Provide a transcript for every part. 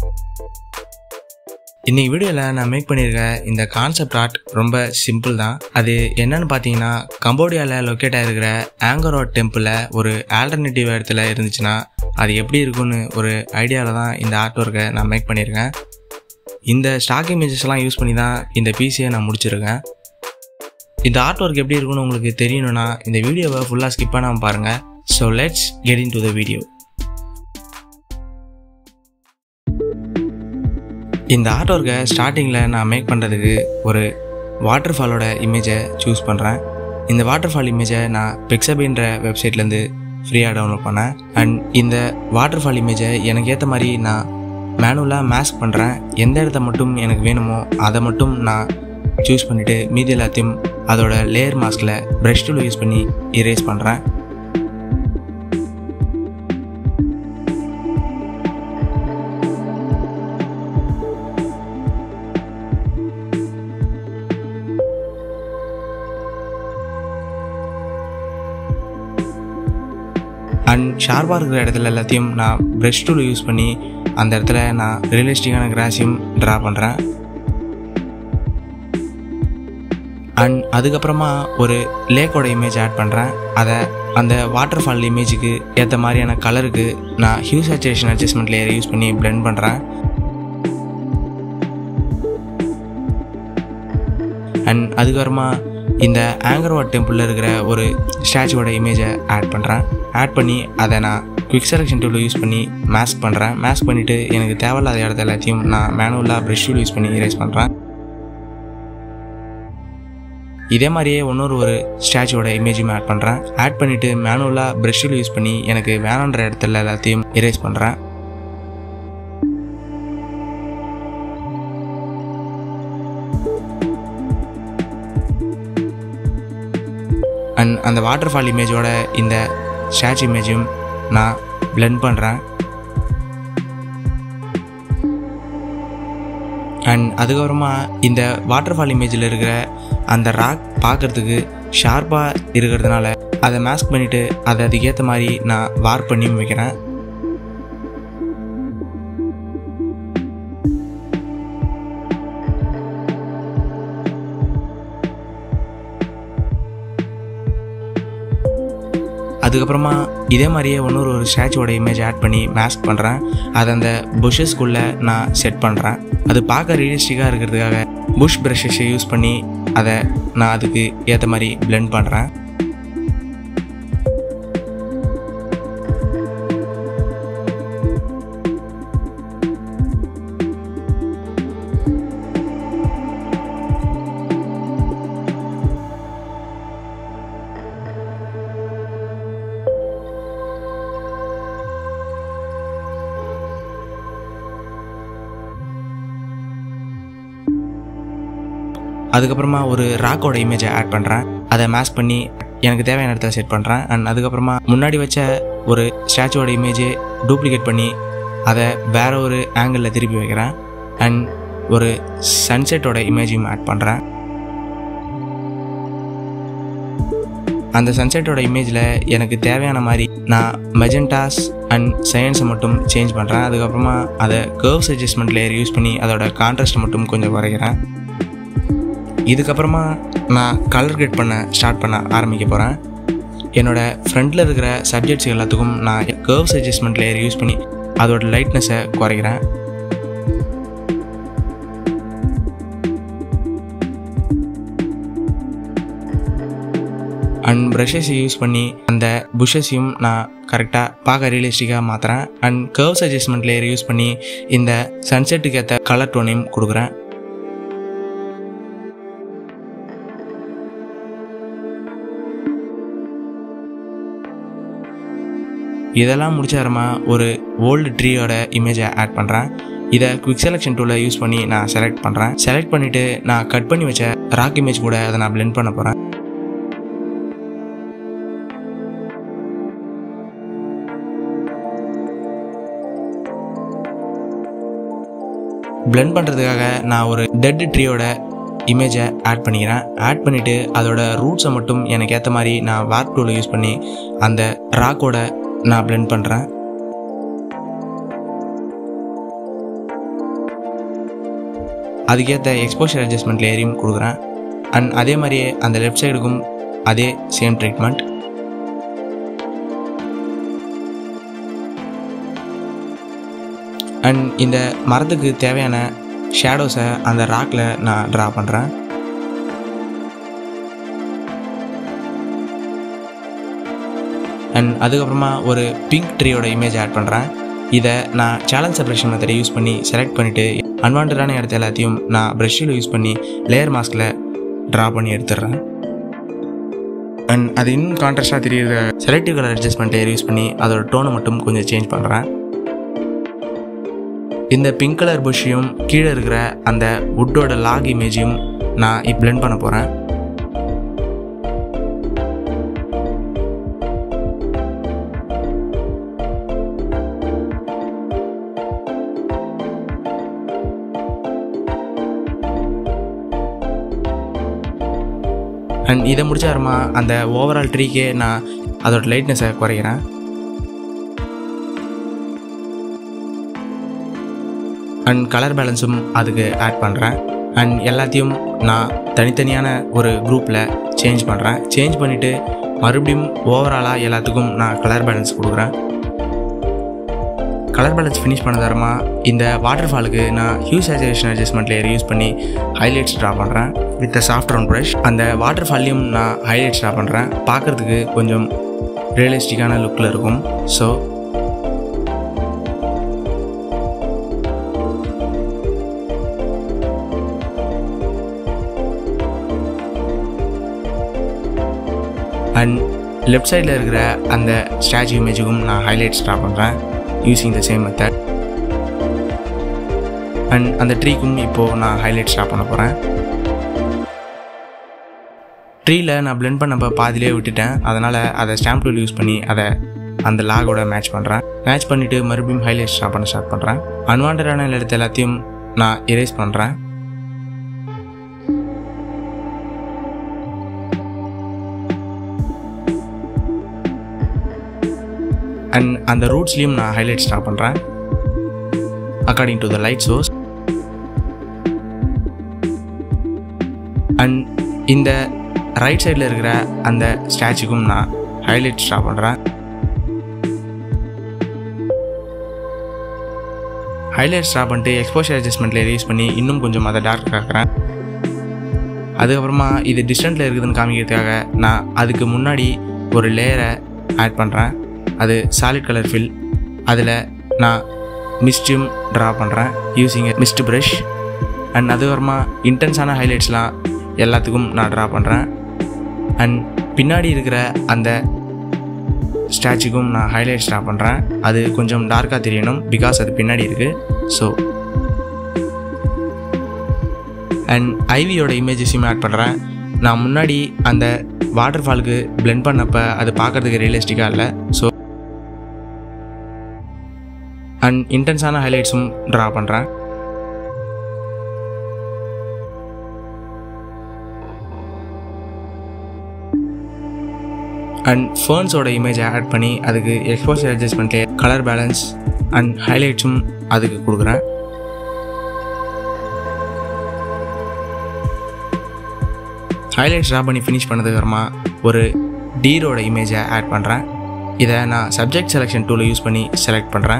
இன்னைக்கு வீடியோவில் நான் மேக் பண்ணியிருக்க இந்த கான்செப்ட் ஆர்ட் ரொம்ப சிம்பிள் தான் அது என்னன்னு பார்த்தீங்கன்னா கம்போடியாவில் லொக்கேட் ஆகிருக்கிற ஆங்கரோட் டெம்பிளில் ஒரு ஆல்டர்னேட்டிவ் இடத்துல இருந்துச்சுன்னா அது எப்படி இருக்கும்னு ஒரு ஐடியாவில் தான் இந்த ஆர்ட் ஒர்க்கை நான் மேக் பண்ணியிருக்கேன் இந்த ஸ்டாக் இமேஜஸ்லாம் யூஸ் பண்ணி தான் இந்த பிசியை நான் முடிச்சிருக்கேன் இந்த ஆர்ட் ஒர்க் எப்படி இருக்குன்னு உங்களுக்கு தெரியணும்னா இந்த வீடியோவை ஃபுல்லாக ஸ்கிப் பண்ணாமல் பாருங்கள் so let's get into the video இந்த ஆர்ட் ஒர்க்கை ஸ்டார்டிங்கில் நான் மேக் பண்ணுறதுக்கு ஒரு வாட்டர் ஃபாலோட இமேஜை சூஸ் பண்ணுறேன் இந்த வாட்டர் ஃபால் இமேஜை நான் பிக்சபின்ற வெப்சைட்லேருந்து ஃப்ரீயாக டவுன்லோட் பண்ணேன் அண்ட் இந்த வாட்டர் ஃபால் இமேஜை எனக்கு ஏற்ற மாதிரி நான் மேனுவலாக மேஸ்க் பண்ணுறேன் எந்த இடத்த மட்டும் எனக்கு வேணுமோ அதை மட்டும் நான் சூஸ் பண்ணிவிட்டு மீதி எல்லாத்தையும் அதோட லேயர் மாஸ்கில் ப்ரஷ் டூல் யூஸ் பண்ணி இரேஸ் பண்ணுறேன் அண்ட் ஷார்ப்பாக இருக்கிற இடத்துல எல்லாத்தையும் நான் ப்ரஷ் டூல் யூஸ் பண்ணி அந்த இடத்துல நான் ரியலிஸ்டிக்கான கிராஸையும் ட்ரா பண்ணுறேன் அண்ட் அதுக்கப்புறமா ஒரு லேக்கோட இமேஜ் ஆட் பண்ணுறேன் அதை அந்த வாட்டர் ஃபால் இமேஜுக்கு ஏற்ற மாதிரியான கலருக்கு நான் ஹியூ சேச்சுரேஷன் அட்ஜஸ்ட்மெண்ட் லேயரை யூஸ் பண்ணி பிளெண்ட் பண்ணுறேன் அண்ட் அதுக்கப்புறமா இந்த ஆங்கர்வாட் டெம்பிளில் இருக்கிற ஒரு ஸ்டாச்சுவோட இமேஜை ஆட் பண்ணுறேன் ஆட் பண்ணி அதை நான் குவிக் செலெக்ஷன் டூல் யூஸ் பண்ணி மேஸ்க் பண்ணுறேன் மேஸ்க் பண்ணிவிட்டு எனக்கு தேவையில்லாத இடத்த எல்லாத்தையும் நான் மேனுவலாக ப்ரஷ் டூல் யூஸ் பண்ணி இரேஸ் பண்ணுறேன் இதே மாதிரியே இன்னொரு ஒரு ஸ்டாச்சுவோட இமேஜும் ஆட் பண்ணுறேன் ஆட் பண்ணிவிட்டு மேனுவலாக ப்ரஷ் டூல் யூஸ் பண்ணி எனக்கு வேணுன்ற இடத்துல எல்லாத்தையும் இரேஸ் பண்ணுறேன் அண்ட் அந்த வாட்டர் ஃபால் இமேஜோட இந்த ஸ்டாச்சு இமேஜும் நான் பிளெண்ட் பண்ணுறேன் அண்ட் அதுக்கப்புறமா இந்த வாட்டர் ஃபால் இமேஜில் இருக்கிற அந்த ராக் பார்க்குறதுக்கு ஷார்ப்பாக இருக்கிறதுனால அதை மேஸ்க் பண்ணிவிட்டு அதை அதுக்கேற்ற மாதிரி நான் வார்ப் பண்ணியும் வைக்கிறேன் அதுக்கப்புறமா இதே மாதிரியே இன்னொரு ஒரு ஸ்டாச்சுவோட இமேஜ் ஆட் பண்ணி மேஸ்க் பண்ணுறேன் அதை அந்த புஷ்ஷஸ்குள்ளே நான் செட் பண்ணுறேன் அது பார்க்க ரியலிஸ்டிக்காக இருக்கிறதுக்காக புஷ் ப்ரஷஸை யூஸ் பண்ணி அதை நான் அதுக்கு ஏற்ற மாதிரி பிளெண்ட் பண்ணுறேன் அதுக்கப்புறமா ஒரு ராக்கோட இமேஜை ஆட் பண்ணுறேன் அதை மேஸ் பண்ணி எனக்கு தேவையான இடத்துல செட் பண்ணுறேன் அண்ட் அதுக்கப்புறமா முன்னாடி வச்ச ஒரு ஸ்டாச்சுவோட இமேஜை டூப்ளிகேட் பண்ணி அதை வேற ஒரு ஆங்கிளில் திருப்பி வைக்கிறேன் அண்ட் ஒரு சன்செட்டோட இமேஜையும் ஆட் பண்ணுறேன் அந்த சன்செட்டோட இமேஜில் எனக்கு தேவையான மாதிரி நான் மெஜெண்டாஸ் அண்ட் சயின்ஸை மட்டும் சேஞ்ச் பண்ணுறேன் அதுக்கப்புறமா அதை கர்வ்ஸ் அட்ஜஸ்ட்மெண்ட் லேயர் யூஸ் பண்ணி அதோட கான்ட்ராஸ்ட்டை மட்டும் கொஞ்சம் குறைக்கிறேன் இதுக்கப்புறமா நான் கலர் கிரேட் பண்ண ஸ்டார்ட் பண்ண ஆரம்பிக்க போகிறேன் என்னோடய ஃப்ரண்டில் இருக்கிற சப்ஜெக்ட்ஸ் எல்லாத்துக்கும் நான் கர்வ்ஸ் அட்ஜஸ்ட்மெண்ட் லேயர் யூஸ் பண்ணி அதோட லைட்னஸை குறைக்கிறேன் அண்ட் ப்ரஷஸ் யூஸ் பண்ணி அந்த புஷ்ஷஸையும் நான் கரெக்டாக பார்க்க ரியலிஸ்டிக்காக மாற்றுறேன் and curves adjustment layer use பண்ணி இந்த சன்செட்டுக்கு ஏற்ற கலர் டோனையும் கொடுக்குறேன் இதெல்லாம் முடிச்சாரமா ஒரு ஓல்டு ட்ரீயோட இமேஜை ஆட் பண்ணுறேன் இதை குவிக் செலெக்ஷன் டூலை யூஸ் பண்ணி நான் செலக்ட் பண்ணுறேன் செலக்ட் பண்ணிவிட்டு நான் கட் பண்ணி வச்ச ராக் இமேஜ் கூட அதை நான் பிளெண்ட் பண்ண போகிறேன் பிளெண்ட் பண்ணுறதுக்காக நான் ஒரு டெட் ட்ரீயோட இமேஜை ஆட் பண்ணிக்கிறேன் ஆட் பண்ணிவிட்டு அதோட ரூட்ஸை மட்டும் எனக்கு ஏற்ற மாதிரி நான் வார்ப் டூலை யூஸ் பண்ணி அந்த ராக்கோட நான் பிளெண்ட் பண்ணுறேன் அதுக்கேற்ற எக்ஸ்போஷர் அட்ஜஸ்ட்மெண்ட் லேயரையும் கொடுக்குறேன் அண்ட் அதே மாதிரியே அந்த லெஃப்ட் சைடுக்கும் அதே சேம் ட்ரீட்மெண்ட் அண்ட் இந்த மரத்துக்கு தேவையான ஷேடோஸை அந்த ராக்கில் நான் ட்ரா பண்ணுறேன் அண்ட் அதுக்கப்புறமா ஒரு பிங்க் ட்ரீயோட இமேஜ் ஆட் பண்ணுறேன் இதை நான் சேலஞ்ச் செப்பரேஷன் மெத்தடை யூஸ் பண்ணி செலக்ட் பண்ணிவிட்டு அன்வான்டான இடத்த எல்லாத்தையும் நான் ப்ரெஷ்ஷில் யூஸ் பண்ணி லேயர் மாஸ்கில் ட்ரா பண்ணி எடுத்துடுறேன் அண்ட் அது இன்னும் கான்ட்ராஸ்டாக தெரியுற selective colour adjustment layer use பண்ணி அதோட டோனை மட்டும் கொஞ்சம் சேஞ்ச் பண்ணுறேன் இந்த பிங்க் கலர் புஷ்ஷையும் கீழே இருக்கிற அந்த வுட்டோட லாக் இமேஜையும் நான் இப்போ பிளெண்ட் பண்ண போகிறேன் அண்ட் இதை முடிச்சாருமா அந்த ஓவரால் ட்ரீக்கே நான் அதோட லைட்னஸை குறைக்கிறேன் அண்ட் கலர் பேலன்ஸும் அதுக்கு ஆட் பண்ணுறேன் அண்ட் எல்லாத்தையும் நான் தனித்தனியான ஒரு குரூப்பில் சேஞ்ச் பண்ணுறேன் சேஞ்ச் பண்ணிவிட்டு மறுபடியும் ஓவராலாக எல்லாத்துக்கும் நான் கலர் பேலன்ஸ் கொடுக்குறேன் கலர் பேலன்ஸ் ஃபினிஷ் பண்ணதாரமா இந்த வாட்டர் ஃபாலுக்கு நான் hue saturation adjustment layer use பண்ணி ஹைலைட்ஸ் ட்ரா பண்ணுறேன் வித் சாஃப்ட் ரவுண்ட் ப்ரஷ் அந்த வாட்டர் ஃபால்லையும் நான் ஹைலைட்ஸ் ட்ரா பண்ணுறேன் பார்க்குறதுக்கு கொஞ்சம் ரியலிஸ்டிக்கான லுக்கில் இருக்கும் ஸோ அண்ட் லெஃப்ட் சைடில் இருக்கிற அந்த ஸ்டாச்சு இமேஜுக்கும் நான் ஹைலைட்ஸ் ட்ரா பண்ணுறேன் using the same method and அந்த ட்ரீக்கும் இப்போது நான் ஹைலைட் ட்ரா பண்ண போகிறேன் ட்ரீயில் நான் பிளெண்ட் பண்ணப்போ பாதிலே விட்டுட்டேன் அதனால் அதை ஸ்டாம்ப் டூல் யூஸ் பண்ணி அதை அந்த லாகோட மேட்ச் பண்ணுறேன் மேட்ச் பண்ணிவிட்டு மறுபடியும் ஹைலைட் ட்ரா பண்ண ஸ்டார்ட் பண்ணுறேன் அன்வான்டான இடத்த எல்லாத்தையும் நான் எரேஸ் பண்ணுறேன் அண்ட் அந்த ரூட்ஸ்லேயும் நான் ஹைலைட் ஸ்டார்ட் பண்ணுறேன் according to the light source and இந்த ரைட் சைடில் இருக்கிற அந்த ஸ்டாச்சுக்கும் நான் ஹைலைட் ஸ்டார்ட் பண்ணுறேன் ஹைலைட் ஸ்டாப் பண்ணிட்டு எக்ஸ்போஷர் அட்ஜஸ்ட்மெண்ட்டில் யூஸ் பண்ணி இன்னும் கொஞ்சம் அதை டார்க் ஆக்குறேன் அதுக்கப்புறமா இது டிஸ்டன்ட்டில் இருக்குதுன்னு காமிக்கிறதுக்காக நான் அதுக்கு முன்னாடி ஒரு லேயரை ஆட் பண்ணுறேன் அது சாலிட் கலர் ஃபில் அதில் நான் மிஸ்டும் ட்ரா பண்ணுறேன் யூஸிங் மிஸ்ட் ப்ரஷ் அண்ட் அதுக்கப்புறமா இன்டென்ஸான ஹைலைட்ஸ்லாம் எல்லாத்துக்கும் நான் ட்ரா பண்ணுறேன் அண்ட் பின்னாடி இருக்கிற அந்த ஸ்டாச்சுக்கும் நான் ஹைலைட்ஸ் ட்ரா பண்ணுறேன் அது கொஞ்சம் டார்க்காக தெரியணும் பிகாஸ் அது பின்னாடி இருக்குது ஸோ அண்ட் ஐவியோட இமேஜஸையும் ஆட் பண்ணுறேன் நான் முன்னாடி அந்த வாட்டர் ஃபாலுக்கு பிளெண்ட் பண்ணப்போ அது பார்க்குறதுக்கு ரியலிஸ்டிக்காக இல்லை ஸோ அண்ட் இன்டென்ஸான ஹைலைட்ஸும் ட்ரா பண்ணுறேன் அண்ட் ஃபேர்ன்ஸோட இமேஜை ஆட் பண்ணி அதுக்கு எக்ஸ்போசர் அட்ஜஸ்ட்மெண்ட்லே கலர் பேலன்ஸ் அண்ட் ஹைலைட்ஸும் அதுக்கு கொடுக்குறேன் ஹைலைட்ஸ் ட்ரா பண்ணி ஃபினிஷ் பண்ணதுக்கப்புறமா ஒரு டீரோட இமேஜை ஆட் பண்ணுறேன் இதை நான் சப்ஜெக்ட் செலெக்ஷன் டூலை யூஸ் பண்ணி செலக்ட் பண்ணுறேன்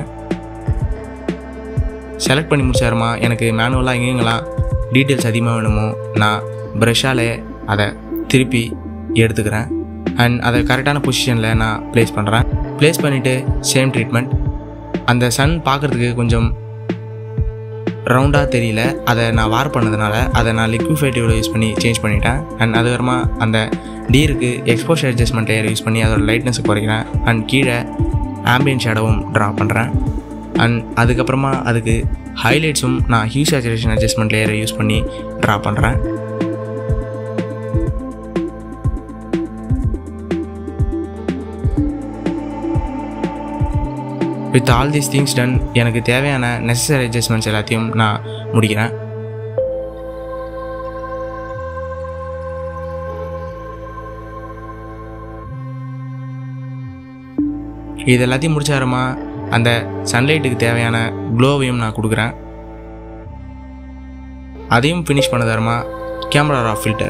செலக்ட் பண்ணி முடிச்சாருமா எனக்கு மேனுவலாக எங்கெங்கெல்லாம் டீட்டெயில்ஸ் அதிகமாக வேணுமோ நான் ப்ரெஷ்ஷாலே அதை திருப்பி எடுத்துக்கிறேன் அண்ட் அதை கரெக்டான பொசிஷனில் நான் ப்ளேஸ் பண்ணுறேன் ப்ளேஸ் பண்ணிவிட்டு சேம் ட்ரீட்மெண்ட் அந்த சன் பார்க்குறதுக்கு கொஞ்சம் ரவுண்டாக தெரியல அதை நான் வார் பண்ணதுனால அதை நான் லிக்விஃபைட்டிவில் யூஸ் பண்ணி சேஞ்ச் பண்ணிட்டேன் அண்ட் அதுக்கப்புறமா அந்த டீருக்கு எக்ஸ்போஷர் அட்ஜஸ்ட்மெண்ட் லேயர் யூஸ் பண்ணி அதோட லைட்னஸை குறைக்கிறேன் அண்ட் கீழே ஆம்பியன் ஷேடோவும் ட்ரா பண்ணுறேன் அண்ட் அதுக்கப்புறமா அதுக்கு ஹைலைட்ஸும் நான் ஹியூ சேச்சுரேஷன் அட்ஜஸ்ட்மெண்ட் லேயரை யூஸ் பண்ணி ட்ரா பண்ணுறேன் with all these things done எனக்கு தேவையான நெசசரி அட்ஜஸ்ட்மெண்ட்ஸ் எல்லாத்தையும் நான் முடிக்கிறேன் இது எல்லாத்தையும் முடிச்சாருமா அந்த சன்லைட்டுக்கு தேவையான க்ளோவையும் நான் கொடுக்குறேன் அதையும் ஃபினிஷ் பண்ண தரமா camera raw filter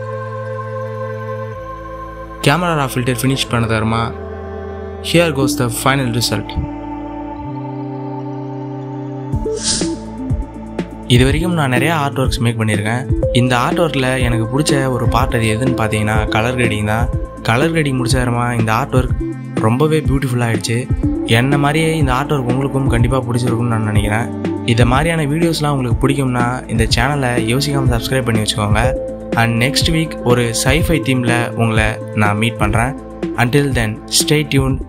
camera raw filter finish பண்ண தரமா here goes the final result இது வரைக்கும் நான் நிறைய ஆர்ட் ஒர்க்ஸ் மேக் பண்ணியிருக்கேன் இந்த ஆர்ட் ஒர்க்கில் எனக்கு பிடிச்ச ஒரு பார்ட் அது எதுன்னு பார்த்தீங்கன்னா கலர் கிரேடிங் தான் கலர் கிரேடிங் முடிச்சாருமா இந்த ஆர்ட் ஒர்க் ரொம்பவே பியூட்டிஃபுல்லாக ஆயிடுச்சு என்ன மாதிரியே இந்த ஆர்ட் ஒர்க் உங்களுக்கும் கண்டிப்பாக பிடிச்சிருக்கும்னு நான் நினைக்கிறேன் இதை மாதிரியான வீடியோஸ்லாம் உங்களுக்கு பிடிக்கும்னா இந்த சேனலை யோசிக்காமல் சப்ஸ்கிரைப் பண்ணி வச்சுக்கோங்க அண்ட் நெக்ஸ்ட் வீக் ஒரு சைஃபை தீமில் உங்களை நான் மீட் பண்ணுறேன் அன்டில் தென் ஸ்டே டியூன்